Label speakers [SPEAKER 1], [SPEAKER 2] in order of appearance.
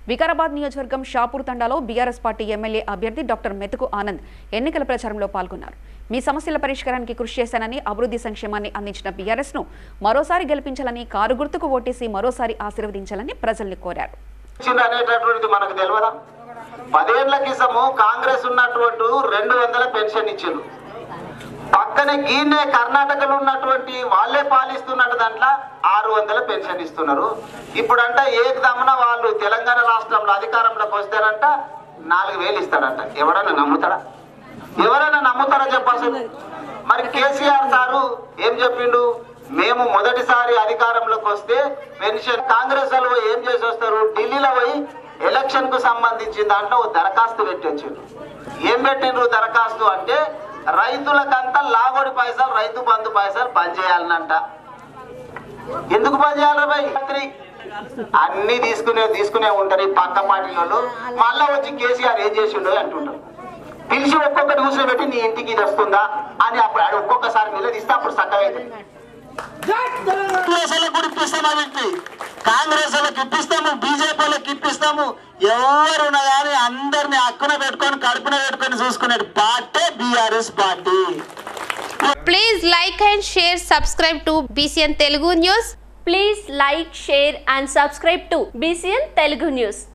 [SPEAKER 1] వికారాబాద్ నియోజకవర్గం షాపూర్ తండాలో BRS party MLA అభ్యర్థి డాక్టర్ మెతుకు ఆనంద్ ఎన్నికల ప్రచారంలో పాల్గొన్నారు మీ సమస్యల పరిష్కారానికి కృషి చేశానని అభివృద్ధి సంక్షేమాన్ని అందించిన బీఆర్ఎస్ ను మరోసారి గెలిపించాలని కారు గుర్తుకు ఓటేసి మరోసారి ఆశీర్వదించాలని ప్రజల్ని కోరారు
[SPEAKER 2] ఇచ్చింది అనేటటువంటిది మనకు తెలియదా పదేళ్ల క్రితము కాంగ్రెస్ ఉన్నటువంటి రెండు వందల పెన్షన్ ఇచ్చిండ్రు పక్కనే గీనే కర్ణాటకలో ఉన్నటువంటి వాళ్ళే పాలిస్తున్నట్టు దాంట్లో ఆరు వందల పెన్షన్ ఇస్తున్నారు ఇప్పుడంట ఏకదమ్మున వాళ్ళు తెలంగాణ రాష్ట్రంలో అధికారంలోకి వస్తేనంట నాలుగు వేలు ఇస్తాడంట ఎవడన్నా నమ్ముతాడా ఎవరైనా నమ్ముతారా చెప్పాల్సి మరి కేసీఆర్ సారు ఏం చెప్పిండు మేము మొదటిసారి అధికారంలోకి వస్తే పెన్షన్ కాంగ్రెస్ వాళ్ళు పోయి ఏం చేసి వస్తారు ఢిల్లీలో పోయి ఎలక్షన్ కు సంబంధించిన దాంట్లో ఓ దరఖాస్తు పెట్టి వచ్చిండ్రు ఏం పెట్టిండ్రు దరఖాస్తు అంటే రైతులకంతా లాగోడి పైసలు రైతు బంధు పైసలు బంద్ చేయాలనంట ఎందుకు బంద్ చేయాలి భయ్ మంత్రి అన్ని తీసుకునే తీసుకునే ఉంటారు ఈ పక్క పార్టీ వాళ్ళు మళ్ళా వచ్చి కేసీఆర్ ఏం చేసిండో అంటుంటారు పిలిచి ఒక్కొక్కటి కూర్చోబెట్టి నీ ఇంటికి ఇది వస్తుందా అని అప్పుడు ఆడు ఒక్కొక్కసారి నిలదీస్తే అప్పుడు చక్కగా అవుతుంది
[SPEAKER 3] కాంగ్రెస్ వాళ్ళకి కూడా ఇప్పిస్తాం వీటిని కాంగ్రెస్ వాళ్ళకి ఇప్పిస్తాము బీజేపీ వాళ్ళకి ఇప్పిస్తాము ఎవరున్నా కానీ అందరిని అక్కున పెట్టుకొని కడుపున పెట్టుకొని చూసుకునే party BRS party
[SPEAKER 4] Please like and share, subscribe to BCN Telugu News.
[SPEAKER 5] Please like, share and subscribe to BCN Telugu News.